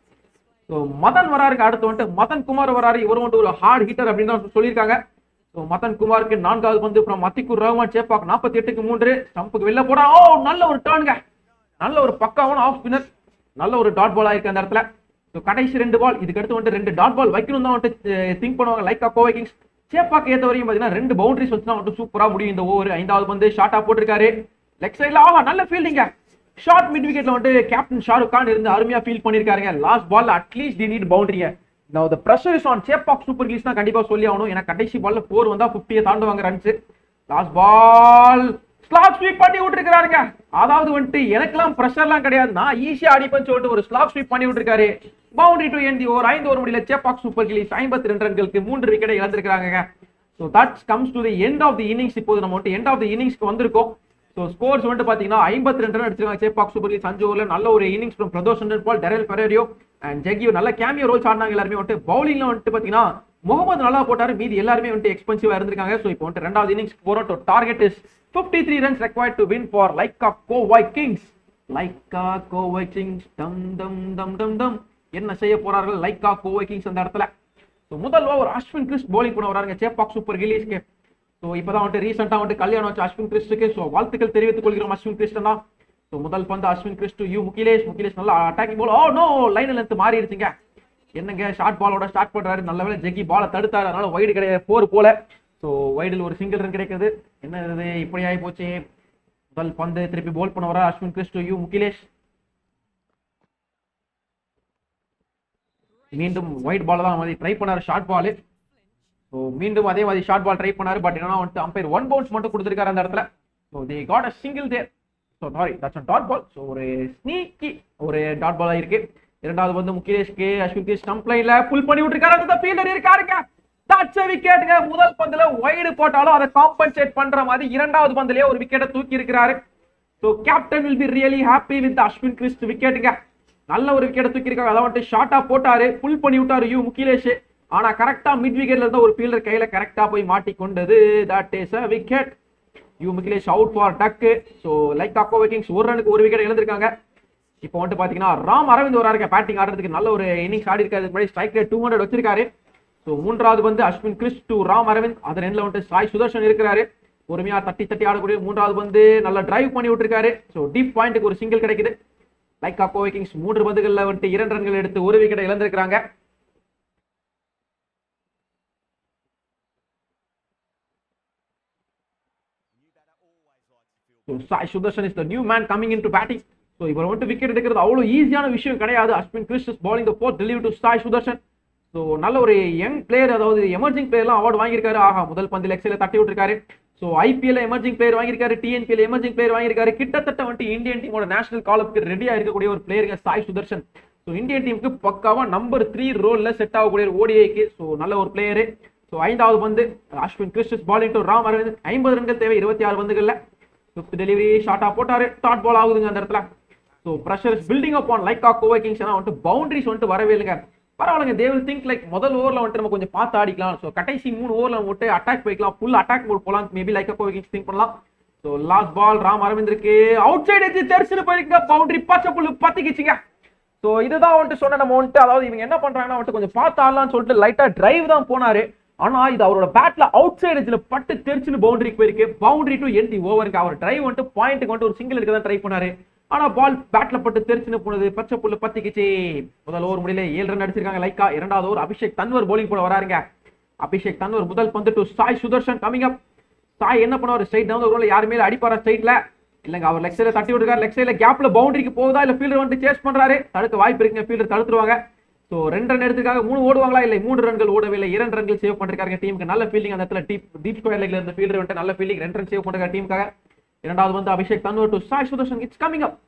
ஸோ மதன் வராருக்கு அடுத்து வந்துட்டு மதன் குமார் வராரு இவர் வந்துட்டு ஒரு ஹார்ட் ஹிட்டர் அப்படின்னு தான் சொல்லியிருக்காங்க ஸோ மதன் குமாருக்கு நான்காவது வந்து அப்புறம் மத்திக்கூர் ரஹ்மான் சேப்பாக் நாற்பத்தி எட்டுக்கு மூன்று ஸ்டம்புக்கு வெளில போறா ஓ நல்ல ஒரு டர்னுங்க நல்ல ஒரு பக்காவான ஆஃப் ஸ்பின்னர் நல்ல ஒரு டாட் பால் ஆயிருக்கு அந்த இடத்துல ஸோ கடைசி ரெண்டு பால் இதுக்கு அடுத்து வந்துட்டு ரெண்டு டாட் பால் வைக்கணும் தான் வந்துட்டு திங்க் பண்ணுவாங்க லைக் கோவை கிங்ஸ் சேப்பாக்கு ஏற்ற வரையும் பார்த்தீங்கன்னா ரெண்டு பவுண்டரிஸ் வச்சு தான் வந்துட்டு சூப்பரா முடியும் இந்த ஓவர் ஐந்தாவது வந்து ஷார்ட்டா போட்டிருக்காரு லெக் சைடில் ஆமா நல்ல ஃபீல்டிங்க ஷார்ட் மிட் விக்கெட்ல வந்து கேப்டன் ஷாருக் கான் இருந்து அருமையா ஃபீல் பண்ணிருக்காருங்க last ball at least the need பவுண்டரிங்க now the pressure is on Chepauk super kings தான் கண்டிப்பா சொல்லி ஆகணும் ஏன்னா கடைசி பால்ல ஃபோர் வந்தா 50 தாண்டுவாங்க runs last ball slog sweep பண்ணி விட்டுருக்காருங்க அதாவது வந்துட்டு எனக்கெல்லாம் ப்ரெஷர்லாம் கிடையாது நான் ஈஸியா அடிப்பேன்னு சொல்லிட்டு ஒரு ஸ்லாக் ஸ்வீப் பண்ணி விட்டுருக்காரு boundary to end the over ஐந்து ஓவர் முடியல சேப்பாக் சூப்பர் கிங்ஸ் ஐம்பத்தி ரெண்டு ரன்களுக்கு மூன்று விக்கெட்டை இழந்திருக்காங்க so that comes to the end of the innings இப்போது நம்ம வந்துட்டு எண்ட் ஆஃப் தி இன்னிங்ஸ்க்கு வந்திருக்கோம் ஸோ ஸ்கோர்ஸ் வந்துட்டு பார்த்தீங்கன்னா ஐம்பத்தி ரெண்டு ரன் அடிச்சிருக்காங்க சேப்பாக் சூப்பர் லீக் அஞ்சு ஓவரில் நல்ல ஒரு innings from Pradosh Paul Darryl Ferrario and ஜெகியோ நல்ல கேமியோ ரோல்ஸ் ஆடினாங்க எல்லாருமே வந்துட்டு பவுலிங்ல வந்துட்டு பார்த்தீங்கன்னா முகமது நல்லா போட்டாரு மீதி எல்லாருமே வந்துட்டு எக்ஸ்பென்சிவா இருந்திருக்காங்க ஸோ இப்போ வந்துட்டு ரெண்டாவது இன்னிங்ஸ் போறோம் the target is fifty three runs required to win for Lyca Kovai kings Lyca Kovai kings டம் டம் டம் டம் டம் என்ன செய்ய போறார்கள் லைக்கா கோவை கிங்ஸ் அந்த இடத்துல ஸோ முதல் ஓவர் அஸ்வின் கிறிஸ் bowling பண்ண வராங்க சேப்பாக் சூப்பர் கில்லிஸ்க்கு ஸோ இப்போதான் வந்துட்டு ரீசெண்டாக வந்துட்டு கல்யாணம் வச்சு அஸ்வின் கிறிஸ்டுக்கு ஸோ வாழ்த்துக்கள் தெரிவித்துக் கொள்கிறோம் அஸ்வின் கிறிஸ்டன் தான் ஸோ முதல் பந்து Ashwin Crist to U Mukilesh Mukilesh நல்லா attacking bowl oh no line length மாறிடுச்சுங்க என்னங்க ஷார்ட் பாலோட ஸ்டார்ட் பண்றாரு நல்ல வேளை ஜெக்கி பாலை தடுத்தாரு அதனால வைடு கிடையாது ஃபோர் போல ஸோ வைடில் ஒரு சிங்கிள் ரன் கிடைக்குது என்ன இது இப்படி ஆகி போச்சு முதல் பந்து திருப்பி போல் பண்ண வர Ashwin Crist to U Mukilesh மீண்டும் ஒயிட் பால் தான் மாதிரி ட்ரை பண்ணாரு ஷார்ட் பால் ஸோ மீண்டும் அதே மாதிரி ஷார்ட் பால் ட்ரை பண்ணாரு பட் என்னன்னா வந்துட்டு அம்பையர் ஒன் பவுன்ஸ் மட்டும் கொடுத்துருக்காரு அந்த இடத்துல so they got a single there so sorry that's dot ball so ஒரு ஸ்னீக்கி ஒரு டாட் பால் இருக்கு இரண்டாவது வந்து முகேஷ்க்கு அஸ்வின் கே ஸ்டம்ப் லைன்ல புல் பண்ணி விட்டுருக்காரு அந்த ஃபீல்டர் இருக்காருங்க தட்ஸ் விக்கெட்டுங்க முதல் பந்துல வைடு போட்டாலும் அதை காம்பன்சேட் பண்ற மாதிரி இரண்டாவது பந்துலயே ஒரு விக்கெட்டை தூக்கி இருக்கிறாரு so captain will be really happy with Ashwin Crist விக்கெட்டுங்க நல்ல ஒரு விக்கெட் தூக்கி இருக்காங்க அதை வந்துட்டு ஷார்ட்டா போட்டாரு புல் பண்ணி விட்டாரு யூ முகிலேஷ் ஆனா கரெக்டா மிட் விக்கெட்ல இருந்த ஒரு ஃபீல்டர் கையில கரெக்டா போய் மாட்டிக்கொண்டது that is a wicket U Mukilesh out for duck so Lyca அக்கோ விக்கிங்ஸ் ஒரு ரனுக்கு ஒரு விக்கெட் இழந்திருக்காங்க இப்போ வந்துட்டு பாத்தீங்கன்னா ராம் அரவிந்த் வராருங்க பேட்டிங் ஆடுறதுக்கு நல்ல ஒரு இன்னிங்ஸ் ஆடி இருக்காரு முன்னாடி ஸ்ட்ரைக் ரேட் டூ ஹண்ட்ரட் வச்சிருக்காரு ஸோ மூன்றாவது வந்து அஸ்வின் கிறிஸ் டு ராம் அரவிந்த் அதன் எண்ணில் வந்துட்டு சாய் சுதர்ஷன் இருக்கிறாரு பொறுமையா தட்டி தட்டி ஆடக்கூடிய மூன்றாவது வந்து நல்லா டிரைவ் பண்ணி விட்டுருக்காரு ஸோ டீப் பாயிண்ட்டுக்கு ஒரு சிங்கிள் கிடைக்குது லைக் அக்கோ விக்கிங்ஸ் மூன்று பந்துகளில் வந்துட்டு இரண்டு ரன்கள் எடுத்து ஒரு விக்கெட்டை இழந்திருக்கிறாங்க so Sai Sudharsan is the new man coming in to batting so இவர் வந்துட்டு விக்கெட் எடுக்கிறது அவ்வளோ ஈஸியான விஷயம் கிடையாது Ashwin Crist is bowling the fourth delivery to Sai Sudharsan so நல்ல ஒரு யங் பிளேயர் அதாவது எமர்ஜிங் பிளேயர்லாம் அவார்டு வாங்கியிருக்காரு ஆஹா முதல் பந்தில் எக்ஸில் தட்டி விட்டுருக்காரு ஸோ ஐபிஎல் எமர்ஜிங் பிளேயர் வாங்கியிருக்காரு டிஎன்பிஎல் எமர்ஜிங் பிளேயர் வாங்கியிருக்காரு கிட்டத்தட்ட வந்துட்டு இந்தியன் டீமோட நேஷனல் காலப்புக்கு ரெடியாக இருக்கக்கூடிய ஒரு பிளேயருங்க சாய் சுதர்ஷன் ஸோ இந்தியன் டீமுக்கு பக்காவா நம்பர் த்ரீ ரோல்ல செட் ஆகக்கூடிய ஒரு ஓடிஐக்கு ஸோ நல்ல ஒரு பிளேயரு ஸோ ஐந்தாவது பந்து Ashwin Crist is bowling to Ram Aravind ஐம்பது ரன்கள் தேவை இருபத்தி ஆறு பந்துகள்ல ஃபிஃப்த் டெலிவரி ஷார்ட்டா போட்டாரு டாட் பால் ஆகுதுங்க அந்த இடத்துல so pressure building up on Lyca Kovai kings வந்துட்டு பவுண்டரிஸ் வந்துட்டு வரவே இல்லைங்க பரவாயில்லைங்க தே வில் திங்க் லைக் முதல் ஓவரில் வந்துட்டு நம்ம கொஞ்சம் பார்த்து ஆடிக்கலாம் ஸோ கடைசி மூணு ஓவரில் விட்டு அட்டாக் போய்க்கலாம் ஃபுல் அட்டாக் மோட் போகலாம் maybe Lyca Kovai kings think பண்ணலாம் ஸோ லாஸ்ட் பால் ராம் அரவிந்திருக்கு அவுட் சைடு எடுத்து தெரிச்சுன்னு போயிருக்க பவுண்டரி பச்சை புல்லு பத்திக்கிச்சுங்க ஸோ இதுதான் வந்துட்டு சொன்ன நம்ம வந்துட்டு அதாவது இவங்க என்ன பண்றாங்கன்னா வந்துட்டு கொஞ்சம் பார்த்து ஆடலாம்னு சொல்லிட்டு லைட்டா டிரைவ் தான் போனாரு ஆனா இது அவரோட பேட்ல அவுட் சைடு எட்ஜ்ல பட்டு தெரிச்சுன்னு பவுண்டரிக்கு போயிருக்கு பவுண்டரி டு என் தி ஓவருக்கு அவர் டிரைவ் வந்துட்டு பாயிண்ட்டுக்கு வந்துட்டு ஒரு சிங்கிள் எடுக்க தான் ட்ரை பண்ணாரு ஆனா பால் பேட்ல பட்டு தெரிச்சுன்னு போனது பச்சை புல்லு பத்திக்கிச்சு முதல் ஓவர் முடியல ஏழு ரன் அடிச்சிருக்காங்க லைக்கா இரண்டாவது ஓவர் அபிஷேக் தன்வர் bowling போட வராருங்க அபிஷேக் தன்வர் முதல் பந்து to Sai Sudharsan coming up Sai என்ன பண்ணுவார் ஸ்ட்ரைட் டவுன் ஒரு யார் மேல அடிப்பாரா ஸ்ட்ரைட்ல இல்லங்க அவர் லெக் சைடுல தட்டி விட்டுருக்காரு லெக் சைடுல கேப்ல பவுண்டரிக்கு போகுதா இல்ல ஃபீல்டர் வந்து சேஸ் பண்றாரு தடுக்க வாய்ப்பு இருக்குங்க ஃபீல்டர் தடுத்துருவாங்க ஸோ ரெண்டு ரன் எடுத்துக்காக மூணு ஓடுவாங்களா இல்லை மூணு ரன்கள் ஓடவில்லை இரண்டு ரன்கள் சேவ் பண்ணிருக்காங்க டீமுக்கு நல்ல ஃபீல்டிங் அந்த இடத்துல டீப் டீப் ஸ்கொயர் லெக்ல இருந்த ஃபீல்டர் வந்துட்டு நல்ல ஃபீல்டிங் ரெண்டு ரன் சேவ் பண்ணிருக்காங்க டீமுக்காக இரண்டாவது வந்து Abhishek Tanwar to Sai Sudharsan it's coming up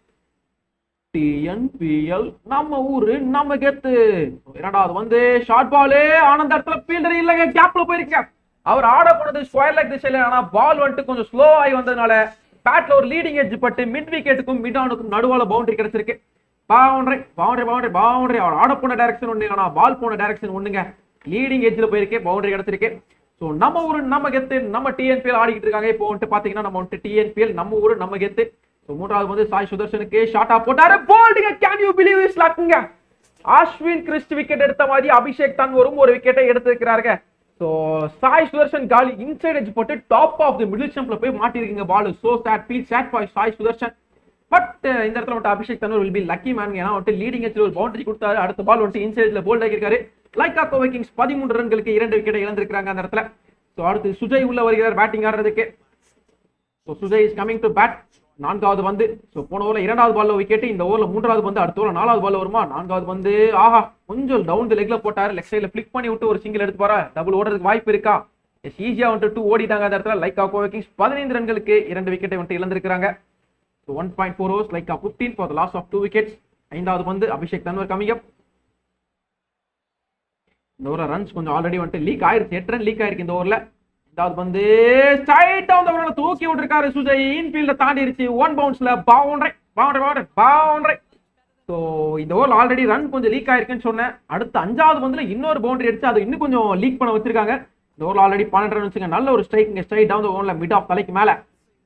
TNPL நம்ம ஊரு நம்ம கெத்து இரண்டாவது வந்து ஷார்ட் பாலு ஆனந்த இடத்துல ஃபீல்டர் இல்லைங்க கேப்ல போயிருக்க அவர் ஆட போனது ஸ்கொயர் லெக் திசையில ஆனா பால் வந்துட்டு கொஞ்சம் ஸ்லோ ஆகி வந்ததுனால பேட்ல ஒரு லீடிங் எட்ஜ் பட்டு மிட் விக்கெட்டுக்கும் மிட் ஆனுக்கும் நடுவால பவுண்டரி கிடைச்சிருக்கு பவுண்டரி பவுண்டரி பவுண்டரி பவுண்டரி அவர் ஆட போன டைரக்ஷன் ஒண்ணு ஆனா பால் போன டைரக்ஷன் ஒண்ணுங்க லீடிங் எட்ஜ்ல போயிருக்கு பவுண்டரி கிடைச்சிருக்கு ஸோ நம்ம ஊரு நம்ம கெத்து நம்ம டிஎன்பிஎல் ஆடிக்கிட்டு இருக்காங்க இப்போ வந்துட்டு பாத்தீங்கன்னா நம்ம வந்துட்டு டிஎன்பிஎல் நம்ம ஊரு நம்ம கெத்து ஸோ மூன்றாவது வந்து சாய் சுதர்ஷனுக்கு ஷார்ட்டா போட்டாரு போல்டுங்க கேன் யூ பிலீவ் இஸ் லக்குங்க அஸ்வின் கிறிஸ்ட் விக்கெட் எடுத்த மாதிரி அபிஷேக் தன்வரும் ஒரு விக்கெட்டை எடுத்திருக்கிறாருங்க ஸோ சாய் சுதர்ஷன் காலி இன்சைட் எட்ஜ் போட்டு டாப் ஆஃப் தி மிடில் ஸ்டம்ப்ல போய் மாட்டிருக்கீங்க ball so sad feel sad for Sai Sudharsan but இந்த இடத்துல வந்துட்டு Abhishek Tanwar will be lucky man ஏன்னா வந்துட்டு லீடிங் எட்ஜ்ல ஒரு பவுண்டரி கொடுத்தாரு அடுத்த பால் வந்துட்டு இன்சைட்ல போல்ட் ஆகியிருக்காரு லைக் கோவை கிங்ஸ் பதிமூன்று ரன்களுக்கு இரண்டு விக்கெட்டை இழந்திருக்காங்க அந்த இடத்துல ஸோ அடுத்து சுஜய் உள்ள வருகிறார் பேட்டிங் ஆடுறதுக்கு so Sujay is coming to bat நான்காவது வந்து ஸோ போன ஓவரில் இரண்டாவது பால்ல விக்கெட் இந்த ஓவரில் மூன்றாவது வந்து அடுத்த ஓவரில் நாலாவது பால் வருமா நான்காவது வந்து ஆஹா கொஞ்சம் டவுன் தி லெக்ல போட்டாரு லெக் சைடில் ஃபிளிக் பண்ணி விட்டு ஒரு சிங்கிள் எடுத்து போறா டபுள் ஓடுறதுக்கு வாய்ப்பு இருக்கா எஸ் ஈஸியா வந்துட்டு டூ ஓடிட்டாங்க அந்த இடத்துல லைக் ஆஃப் கிங்ஸ் பதினைந்து ரன்களுக்கு இரண்டு விக்கெட்டை வந்துட்டு இழந்திருக்காங்க so one point four overs Lyca fifteen for loss of two wickets ஐந்தாவது வந்து அபிஷேக் தன்வர் கமிங் அப் இந்த ஓவரில் ரன்ஸ் கொஞ்சம் ஆல்ரெடி வந்துட்டு லீக் ஆயிருச்சு எட்டு ரன் லீக் ஆயிருக்கு இந்த ஓவரில் இதாவது வந்து ஸ்ட்ரைட்டா வந்து அவரால் தூக்கி விட்டுருக்காரு சுஜய் இன்ஃபீல்ட தாண்டிருச்சு ஒன் பவுன்ஸ்ல boundary boundary boundary boundary so இந்த ஓவர் ஆல்ரெடி ரன் கொஞ்சம் லீக் ஆயிருக்குன்னு சொன்னேன் அடுத்து அஞ்சாவது பந்துல இன்னொரு பவுண்டரி அடிச்சு அது இன்னும் கொஞ்சம் லீக் பண்ண வச்சிருக்காங்க இந்த ஓவர் ஆல்ரெடி பன்னெண்டு ரன் வச்சுங்க நல்ல ஒரு ஸ்ட்ரைக் இங்க ஸ்ட்ரைட் டவுன் ஓவர்ல மிட் ஆஃப் தலைக்கு மேல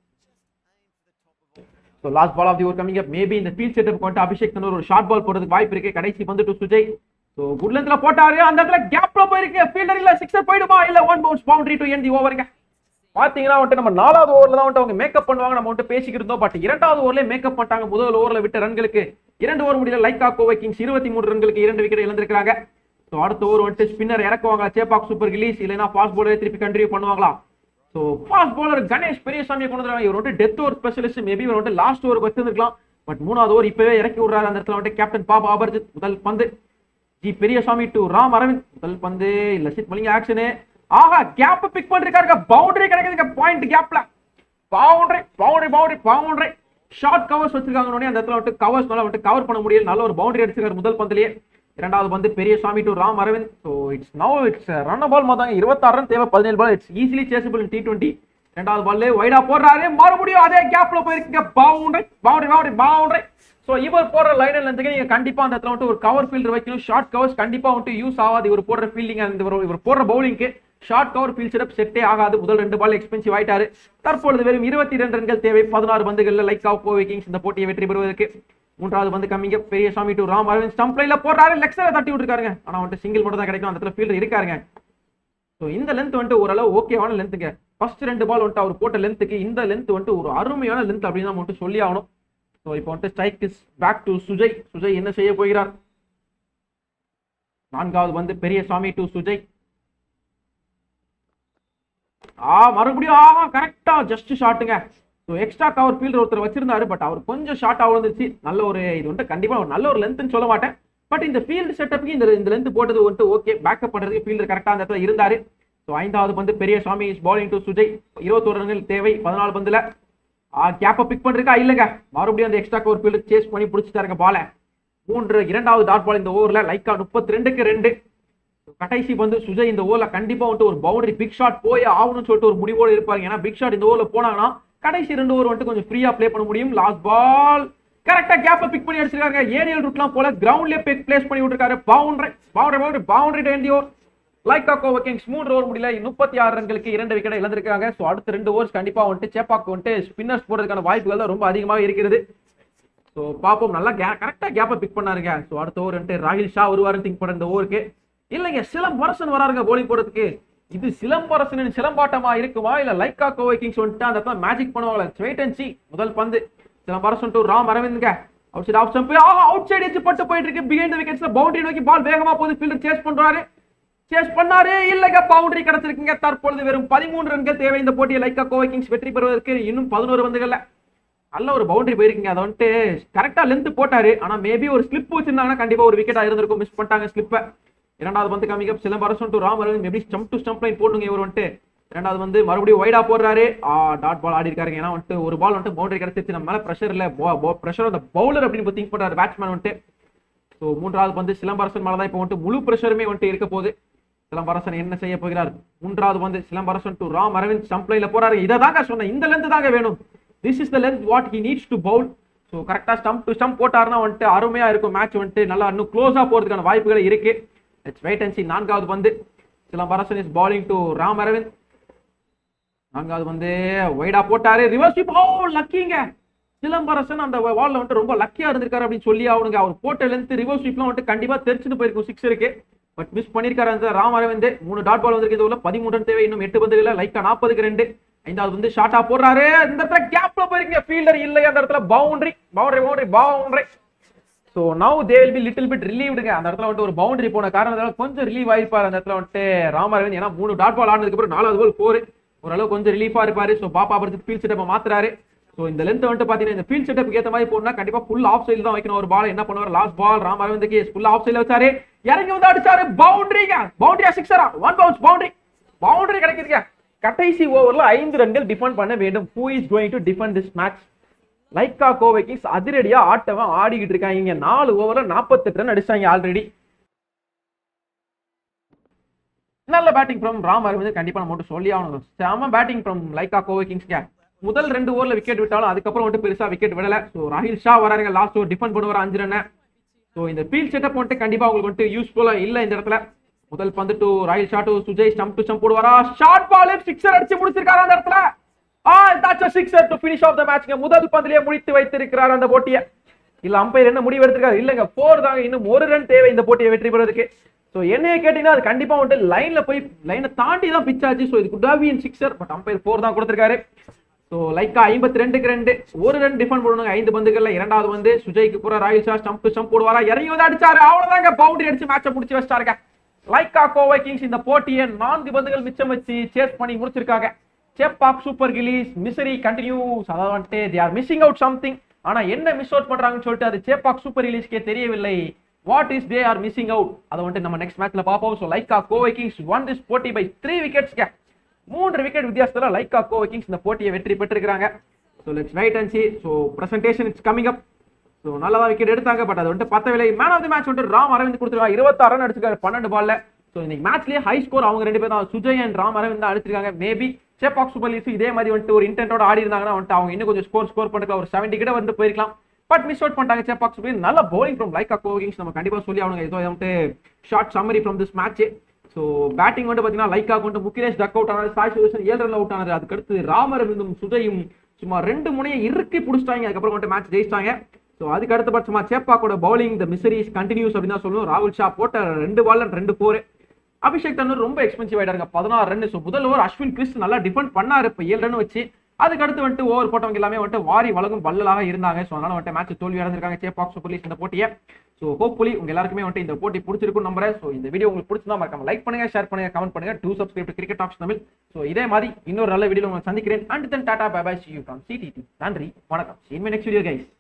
so last ball of the over coming up maybe இந்த ஃபீல்ட் செட்டப் கொண்டு அபிஷேக் தன்னூர் ஒரு ஷார்ட் பால் போடுறதுக்கு வாய்ப்பு இருக்கு கடைசி வந்து டு சுஜய் ஸோ குட்லண்ட்ல போட்டாரு அந்த இடத்துல கேப்ல போயிருக்கு ஃபீல்டர் இல்ல சிக்ஸர் போயிடுமா இல்ல one bounce boundary to end the ஓவருங்க பாத்தீங்கன்னா வந்துட்டு நம்ம நாலாவது ஓவர்ல தான் வந்துட்டு அவங்க மேக்கப் பண்ணுவாங்க நம்ம வந்துட்டு பேசிக்கிட்டு இருந்தோம் பட் இரண்டாவது ஓவர்ல மேக்கப் பண்ணிட்டாங்க முதல் ஓவர்ல விட்ட ரன்களுக்கு இரண்டு ஓவர் முடியல லைக்கா கோவை கிங்ஸ் இருபத்தி மூணு ரன்களுக்கு இரண்டு விக்கெட் இழந்திருக்காங்க ஸோ அடுத்த ஓவர் வந்துட்டு ஸ்பின்னர் இறக்குவாங்களா சேப்பாக் சூப்பர் கிலீஸ் இல்லைன்னா ஃபாஸ்ட் பவுலர் திருப்பி கண்டினியூ பண்ணுவாங்களா ஸோ ஃபாஸ்ட் பவுலர் கணேஷ் பெரியசாமியை கொண்டு வந்துருவாங்க இவர் வந்துட்டு டெத் ஓவர் ஸ்பெஷலிஸ்ட் மேபி இவர் வந்துட்டு லாஸ்ட் ஓவர் வச்சிருந்துருக்கலாம் பட் மூணாவது ஓவர் இப்பவே இறக்கி விடுறாரு அந்த இடத்துல வந்துட்டு கேப்டன் பாபா அபர்ஜித் முதல் பந்து ஜி பெரியசாமி டு ராம் அரவிந்த் முதல் பந்து லசித் மலிங்க ஆக்ஷனு ஆஹா கேப் பிக் பண்ணிருக்காருங்க பவுண்டரி கிடைக்குதுங்க பாயிண்ட் கேப்ல boundary boundary boundary boundary short covers வச்சிருக்காங்க உடனே அந்த இடத்துல வந்துட்டு கவர்ஸ் மேல வந்துட்டு கவர் பண்ண முடியல நல்ல ஒரு பவுண்டரி அடிச்சிருக்காரு முதல் பந்துலயே இரண்டாவது பந்து Periyasamy to Ram Aravind so it's now it's run ball மாதாங்க இருபத்தாறு ரன் தேவை பதினேழு ball it's easily chasable T twenty ரெண்டாவது பால்ல வைடா போடுறாரு மறுபடியும் அதே கேப்ல போயிருக்கீங்க boundary boundary boundary boundary so இவர் போடுற லைனில் இருந்துக்கு நீங்க கண்டிப்பா அந்த இடத்துல வந்துட்டு ஒரு கவர் ஃபீல்டர் வைக்கணும் ஷார்ட் கவர்ஸ் கண்டிப்பா வந்துட்டு யூஸ் ஆகாது இவர் போடுற ஃபீல்டிங் அந்த இவர் இவர் போடுற பவுலிங்க்கு ஷார்ட் கவர் ஃபீல்ட் செட்டப் செட்டே ஆகாது முதல் ரெண்டு பால் எக்ஸ்பென்சிவ் ஆயிட்டாரு தற்பொழுது வெறும் இருபத்தி ரெண்டு ரன்கள் தேவை பதினாறு பந்துகள்ல லைக் ஆஃப் கோவை கிங்ஸ் இந்த போட்டியை வெற்றி பெறுவதற்கு மூன்றாவது பந்து கம்மிங்க பெரியசாமி டு ராம் அரவிந்த் ஸ்டம்ப் லைன்ல போடுறாரு லெக்ஸரை தட்டி விட்டுருக்காருங்க ஆனா வந்துட்டு சிங்கிள் மட்டும் தான் கிடைக்கும் அந்த இடத்துல ஃபீல்டர் இருக்காருங்க ஸோ இந்த லென்த் வந்துட்டு ஓரளவு ஓகேவான லென்த்துங்க ஃபர்ஸ்ட் ரெண்டு பால் வந்துட்டு அவர் போட்ட லென்த்துக்கு இந்த லென்த் வந்துட்டு ஒரு அருமையான லென்த் அப்படின்னு நம்ம வந்துட்டு சொல்லி ஆகணும் ஸோ இப்போ வந்துட்டு strike is back to Sujay Sujay என்ன செய்ய போகிறார் நான்காவது வந்து பெரியசாமி டு சுஜய் ஆ மறுபடியும் ஆ கரெக்டா ஜஸ்ட் ஷாட்டுங்க ஸோ எக்ஸ்ட்ரா கவர் ஃபீல்டர் ஒருத்தர் வச்சிருந்தாரு பட் அவர் கொஞ்சம் ஷார்ட் விழுந்துச்சு நல்ல ஒரு இது வந்துட்டு கண்டிப்பாக ஒரு நல்ல ஒரு லென்த்னு சொல்ல மாட்டேன் பட் இந்த ஃபீல்டு செட்டப்புக்கு இந்த இந்த லென்த் போட்டது வந்துட்டு ஓகே பேக்கப் பண்ணுறதுக்கு ஃபீல்டர் கரெக்டாக அந்த இடத்துல இருந்தாரு ஸோ ஐந்தாவது பந்து பெரிய சாமி இஸ் பாலிங் டு சுஜய் இருபத்தோரு ரன்கள் தேவை பதினாலு பந்துல கேப்பை பிக் பண்ணிருக்கா இல்லைங்க மறுபடியும் அந்த எக்ஸ்ட்ரா கவர் ஃபீல்டு சேஸ் பண்ணி பிடிச்சிட்டாருங்க பாலை மூன்று இரண்டாவது டாட் பால் இந்த ஓவரில் லைக்கா முப்பத்தி ரெண்டுக்கு ரெண்டு கடைசி வந்து சுஜய் இந்த ஓவர்ல கண்டிப்பா வந்துட்டு ஒரு பவுண்டரி பிக் ஷாட் போய் ஆகணும்னு சொல்லிட்டு ஒரு முடிவோடு இருப்பாங்க ஏன்னா பிக் ஷாட் இந்த ஓவர்ல போனாங்கன்னா கடைசி ரெண்டு ஓவர் வந்துட்டு கொஞ்சம் ஃப்ரீயா ப்ளே பண்ண முடியும் லாஸ்ட் பால் கரெக்டா கேப்ப பிக் பண்ணி அடிச்சிருக்காங்க ஏரியல் ரூட்லாம் போல கிரவுண்ட்லயே பிக் பிளேஸ் பண்ணி விட்டுருக்காரு பவுண்டரி பவுண்டரி பவுண்டரி பவுண்டரி டேண்டி ஓவர் லைக் கோவா கிங்ஸ் மூன்று ஓவர் முடியல முப்பத்தி ஆறு ரன்களுக்கு இரண்டு விக்கெட் இழந்திருக்காங்க ஸோ அடுத்த ரெண்டு ஓவர்ஸ் கண்டிப்பா வந்துட்டு சேப்பாக்கு வந்துட்டு ஸ்பின்னர்ஸ் போடுறதுக்கான வாய்ப்புகள் தான் ரொம்ப அதிகமாக இருக்கிறது ஸோ பாப்போம் நல்லா கே கரெக்டாக கேப்பை பிக் பண்ணாருங்க ஸோ அடுத்த ஓவர் வந்துட்டு ராகில் ஷா வருவாருன்னு திங்க் பண்ண இந்த ஓவருக்கு இல்லைங்க சிலம்பரசன் வராருங்க போலிங் போடுறதுக்கு இது சிலம்பரசனின் சிலம்பாட்டமா இருக்குமா இல்ல லைக்கா கோவை கிங்ஸ் வந்துட்டு அந்த இடத்துல மேஜிக் பண்ணுவாங்களா வெயிட் அண்ட் see முதல் பந்து சிலம்பரசன் டு ராம் அரவிந்த்ங்க அவுட் சைடு ஆஃப் ஸ்டம்ப் ஆஹா அவுட் சைடு எச்சு பட்டு போயிட்டு இருக்கு பிஹைண்ட் தி விக்கெட்ஸ்ல பவுண்டரி நோக்கி பால் வேகமா போகுது ஃபீல்டர் சேஸ் பண்றாரு சேஸ் பண்ணாரு இல்லங்க பவுண்டரி கிடைச்சிருக்குங்க தற்பொழுது வெறும் பதிமூன்று ரன்கள் தேவை இந்த போட்டியை லைக்கா கோவை கிங்ஸ் வெற்றி பெறுவதற்கு இன்னும் பதினோரு பந்துகள்ல நல்ல ஒரு பவுண்டரி போயிருக்கீங்க அதை வந்துட்டு கரெக்டா லென்த் போட்டாரு ஆனா மேபி ஒரு ஸ்லிப் வச்சிருந்தாங்கன்னா கண்டிப்பா ஒரு விக்கெட்டா இருந்திருக்கும் மிஸ் பண்ணிட்டாங்க ஸ்லிப்பை இரண்டாவது பந்து காமிக்க Silambarasan to Ram Aravind maybe stump to stump line போட்டுங்க இவர் வந்துட்டு இரண்டாவது வந்து மறுபடியும் வைடா போடுறாரு ஆ டாட் பால் ஆடி இருக்காருங்க ஏன்னா வந்துட்டு ஒரு பால் வந்துட்டு பவுண்டரி கிடைச்சிருச்சு நம்ம மேல ப்ரெஷர் இல்ல ப்ரெஷர் அந்த பவுலர் அப்படின்னு திங்க் பண்றாரு பேட்ஸ்மேன் வந்துட்டு ஸோ மூன்றாவது பந்து சிலம்பரசன் மேல தான் இப்போ வந்துட்டு முழு ப்ரெஷருமே வந்துட்டு இருக்க போகுது சிலம்பரசன் என்ன செய்ய போகிறார் மூன்றாவது வந்து சிலம்பரசன் டு ராம் அரவிந்த் ஸ்டம்ப் லைன்ல போறாரு இதை தாங்க சொன்னேன் இந்த லென்த் தாங்க வேணும் this is the length what he needs to bowl so கரெக்டாக ஸ்டம்ப் டு ஸ்டம்ப் போட்டாருன்னா வந்துட்டு அருமையா இருக்கும் மேட்ச் வந்துட்டு நல்லா இன்னும் க்ளோஸா போறதுக்கான வாய்ப்புகள் இருக்கு இட்ஸ் வெயிட் அண்ட் சி நான்காவது பந்து Silambarasan is bowling to Ram Aravind நான்காவது வந்து வைடா போட்டாரு ரிவர்ஸ் ஓ லக்கிங்க சிலம்பரசன் அந்த வால்ல வந்துட்டு ரொம்ப லக்கியா இருந்திருக்காரு அப்படின்னு சொல்லி அவனுங்க அவர் போட்ட லென்த் ரிவர்ஸ் ஸ்வீப்லாம் வந்துட்டு கண்டிப்பா தெரிச்சுட்டு போயிருக்கும் சிக்ஸ் இருக்கு பட் மிஸ் பண்ணிருக்காரு அந்த ராம் அரவிந்த் மூணு டாட் பால் வந்திருக்கு இதுல பதிமூணு run தேவை இன்னும் எட்டு பந்துகள் லைக்கா நாற்பதுக்கு ரெண்டு ஐந்தாவது வந்து ஷார்ட்டா போடுறாரு இந்த இடத்துல கேப்ல போயிருக்கீங்க ஃபீல்டர் இல்லை அந்த இடத்துல boundary boundary boundary boundary so now they will be little bit ரிலீவ்டுங்க அந்த இடத்துல வந்துட்டு ஒரு பவுண்டரி போன காரணத்தால கொஞ்சம் ரிலீவ் ஆயிருப்பாரு அந்த இடத்துல வந்துட்டு ராம் அரவிந்த் ஏன்னா மூணு டாட் பால் ஆனதுக்கு அப்புறம் நாலாவது பால் போர் ஓரளவு கொஞ்சம் ரிலீஃபா இருப்பாரு ஸோ பாப்பா படத்துக்கு ஃபீல்ட் செட்டப் மாத்துறாரு ஸோ இந்த லென்த் வந்துட்டு பாத்தீங்கன்னா இந்த ஃபீல்ட் செட்டப் ஏற்ற மாதிரி போனா கண்டிப்பா ஃபுல் ஆஃப் சைடு தான் வைக்கணும் ஒரு பால் என்ன பண்ணுவார் லாஸ்ட் பால் ராம் அரவிந்துக்கு ஃபுல் ஆஃப் சைடுல வச்சாரு இறங்கி வந்து அடிச்சாரு பவுண்டரிங்க பவுண்டரியா சிக்ஸரா ஒன் பவுன்ஸ் பவுண்டரி பவுண்டரி கிடைக்குதுங்க கடைசி ஓவர்ல ஐந்து ரன்கள் டிஃபெண்ட் பண்ண வேண்டும் who is going to defend this match Lyca Kovai Kings அதிரடியா ஆட்டவன் ஆடிக்கிட்டு இருக்காங்க இங்க நாலு ஓவர்ல நாற்பத்தெட்டு ரன் அடிச்சாங்க ஆல்ரெடி நல்ல பேட்டிங் ஃப்ரம் ராம் அரவிந்த் கண்டிப்பா நம்ம மட்டும் சொல்லி ஆகணும் செம பேட்டிங் ஃப்ரம் லைக்கா கோவை கிங்ஸ்க்கு முதல் ரெண்டு ஓவர்ல விக்கெட் விட்டாலும் அதுக்கப்புறம் வந்துட்டு பெருசா விக்கெட் விடல ஸோ ராஹில் ஷா வராங்க லாஸ்ட் ஓவர் டிஃபெண்ட் பண்ணுவார் அஞ்சு ரன் ஸோ இந்த ஃபீல்ட் செட்டப் வந்துட்டு கண்டிப்பா உங்களுக்கு வந்துட்டு யூஸ்ஃபுல்லா இல்ல இந்த இடத்துல முதல் பந்து to Rahil Shah to Sujay stump to stump போடுவாரா ஷார்ட் பால் சிக்ஸர் அடிச்சு முடிச்சிருக்காரு அந்த இடத்துல ஆ that's a sixer to finish off the match முதல் பந்திலே முடித்து வைத்திருக்கிறார் அந்த போட்டியை இல்ல அம்பையர் என்ன முடிவு எடுத்திருக்காரு இல்லங்க போர் தாங்க இன்னும் ஒரு ரன் தேவை இந்த போட்டியை வெற்றி பெறதுக்கு சோ என்னைய கேட்டீங்கன்னா அது கண்டிப்பா வந்துட்டு லைன்ல போய் லைனை தாண்டி தான் பிச் ஆச்சு ஸோ இது குடாவியன் சிக்ஸர் பட் அம்பையர் போர் தான் கொடுத்திருக்காரு ஸோ லைக்கா ஐம்பத்தி ரெண்டுக்கு ரெண்டு ஒரு ரன் டிஃபெண்ட் பண்ணணுங்க ஐந்து பந்துகள்ல இரண்டாவது வந்து சுஜய்க்கு பூரா Rahil Shah stump to stump போடுவாரா இறங்கி வந்து அடிச்சாரு அவ்வளவுதாங்க பவுண்டரி அடிச்சு மேட்சை முடிச்சு வச்சிட்டாருங்க லைக்கா கோவை கிங்ஸ் இந்த போட்டியை நான்கு பந்துகள் மிச்சம் வச்சு சேஸ் பண்ணி முடிச்சிருக்காங்க Chepauk super Gillies misery continues அதாவது வந்துட்டு they are missing out something ஆனா என்ன மிஸ் அவுட் பண்றாங்கன்னு சொல்லிட்டு அது சேப்பாக் சூப்பர் கிலீஸ்க்கே தெரியவில்லை what is they are missing out அதை வந்துட்டு நம்ம நெக்ஸ்ட் மேட்ச்ல பார்ப்போம் so Lyca Kovai Kings won this போட்டி பை த்ரீ விக்கெட்ஸ்க்கு மூன்று விக்கெட் வித்தியாசத்துல லைக்கா கோவை கிங்ஸ் இந்த போட்டியை வெற்றி பெற்றிருக்காங்க so let's wait and see so presentation it's coming up so நல்லா தான் விக்கெட் எடுத்தாங்க பட் அது வந்துட்டு பத்தவில்லை மேன் ஆஃப் தி மேட்ச் வந்துட்டு ராம் அரவிந்த் கொடுத்துருக்காங்க இருபத்தாறு ரன் அடிச்சிருக்காரு பன்னெண்டு பால்ல ஸோ இன்னைக்கு மேட்ச்லயே ஹை ஸ்கோர் அவங்க ரெண்டு பேர் தான் சுஜய் அண்ட் ராம் அரவிந்த் தான் அடிச்சிருக்காங்க மேபி சேப்பாக் சூப்பர் லீஸ் இதே மாதிரி வந்துட்டு ஒரு இன்டென்ட்டோட ஆடி இருந்தாங்கன்னா வந்துட்டு அவங்க இன்னும் கொஞ்சம் ஸ்கோர் ஸ்கோர் பண்ணுறதுக்கு ஒரு செவன்டி கிட்ட வந்து போயிருக்கலாம் பட் மிஸ் அவுட் பண்ணிட்டாங்க சேப்பாக் சூப்பர் நல்ல bowling ஃப்ரம் லைக் கோவிங்ஸ் நம்ம கண்டிப்பா சொல்லி அவங்க ஏதோ வந்துட்டு short summary from this match so batting வந்து பார்த்தீங்கன்னா லைக்கா கொண்டு முகிலேஷ் டக் அவுட் ஆனாரு சாய் சுதர்ஷன் ஏழு ரன் அவுட் ஆனாரு அதுக்கடுத்து ராமரவிந்தும் சுஜயும் சும்மா ரெண்டு முனையை இறுக்கி பிடிச்சிட்டாங்க அதுக்கப்புறம் வந்துட்டு மேட்ச் ஜெயிச்சிட்டாங்க ஸோ அதுக்கு அடுத்த பட்சமா சேப்பாக்கோட பவுலிங் இந்த மிசரிஸ் கண்டினியூஸ் அப்படின்னு தான் சொல்லணும் ராகுல் ஷா போட்ட ரெண்டு பால்ல ரெண்டு ஃபோர் அபிஷேக் தன்னூர் ரொம்ப எக்ஸ்பென்சிவ் ஆயிட்டாருங்க பதினாறு ரன் ஸோ முதல் ஓவர் அஸ்வின் கிறிஸ் நல்லா டிஃபெண்ட் பண்ணாரு இப்போ ஏழு ரன் வச்சு அதுக்கு அடுத்து வந்துட்டு ஓவர் போட்டவங்க எல்லாமே வந்துட்டு வாரி வழங்கும் வல்லலாக இருந்தாங்க ஸோ அதனால வந்துட்டு மேட்ச் தோல்வி அடைஞ்சிருக்காங்க சேப்பாக் சூப்பர் லீக் இந்த போட்டியை ஸோ ஹோப்ஃபுல்லி உங்க எல்லாருக்குமே வந்துட்டு இந்த போட்டி பிடிச்சிருக்கும் நம்புறேன் ஸோ இந்த வீடியோ உங்களுக்கு பிடிச்சிருந்தா மறக்காம லைக் பண்ணுங்க ஷேர் பண்ணுங்க கமெண்ட் பண்ணுங்க do subscribe cricket talks Tamil so இதே மாதிரி இன்னொரு நல்ல வீடியோ உங்களை சந்திக்கிறேன் அண்ட் தென் டாடா bye bye see you from CTT நன்றி வணக்கம் seen my next video guys